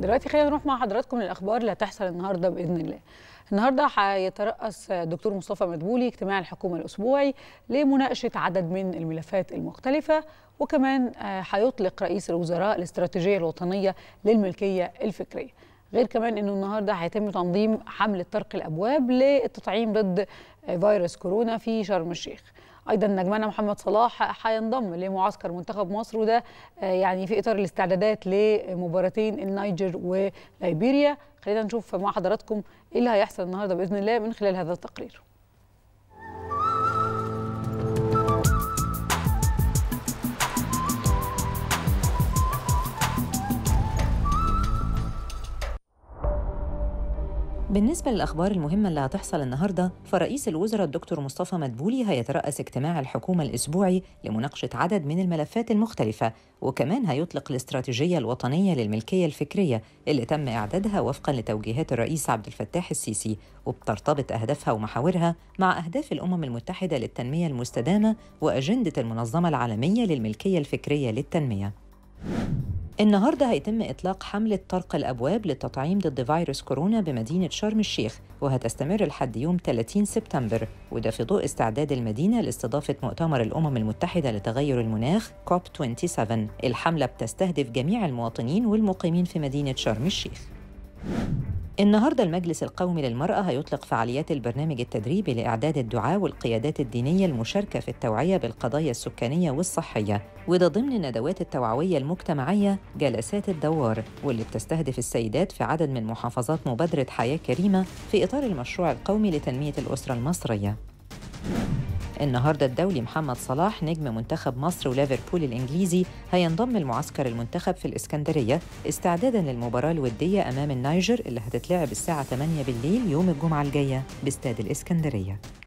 دلوقتي خلينا نروح مع حضراتكم للاخبار اللي هتحصل النهارده باذن الله. النهارده هيترأس دكتور مصطفى مدبولي اجتماع الحكومه الاسبوعي لمناقشه عدد من الملفات المختلفه وكمان هيطلق رئيس الوزراء الاستراتيجيه الوطنيه للملكيه الفكريه. غير كمان انه النهارده هيتم تنظيم حمله طرق الابواب للتطعيم ضد فيروس كورونا في شرم الشيخ. ايضا نجمنا محمد صلاح هينضم لمعسكر منتخب مصر وده يعني في اطار الاستعدادات لمباراتين النيجر وليبيريا خلينا نشوف مع حضراتكم ايه اللي هيحصل النهارده باذن الله من خلال هذا التقرير بالنسبة للأخبار المهمة اللي هتحصل النهاردة فرئيس الوزراء الدكتور مصطفى مدبولي هيترأس اجتماع الحكومة الأسبوعي لمناقشة عدد من الملفات المختلفة وكمان هيطلق الاستراتيجية الوطنية للملكية الفكرية اللي تم إعدادها وفقا لتوجيهات الرئيس عبد الفتاح السيسي وبترتبط أهدافها ومحاورها مع أهداف الأمم المتحدة للتنمية المستدامة وأجندة المنظمة العالمية للملكية الفكرية للتنمية النهارده هيتم اطلاق حمله طرق الابواب للتطعيم ضد فيروس كورونا بمدينه شرم الشيخ وهتستمر لحد يوم 30 سبتمبر وده في ضوء استعداد المدينه لاستضافه مؤتمر الامم المتحده لتغير المناخ كوب 27 الحمله بتستهدف جميع المواطنين والمقيمين في مدينه شرم الشيخ النهارده المجلس القومي للمرأة هيطلق فعاليات البرنامج التدريبي لإعداد الدعاة والقيادات الدينية المشاركة في التوعية بالقضايا السكانية والصحية وده ضمن الندوات التوعوية المجتمعية جلسات الدوار واللي بتستهدف السيدات في عدد من محافظات مبادرة حياة كريمة في إطار المشروع القومي لتنمية الأسرة المصرية النهارده الدولي محمد صلاح نجم منتخب مصر وليفربول الانجليزي هينضم المعسكر المنتخب في الاسكندريه استعدادا للمباراه الوديه امام النيجر اللي هتتلعب الساعه 8 بالليل يوم الجمعه الجايه باستاد الاسكندريه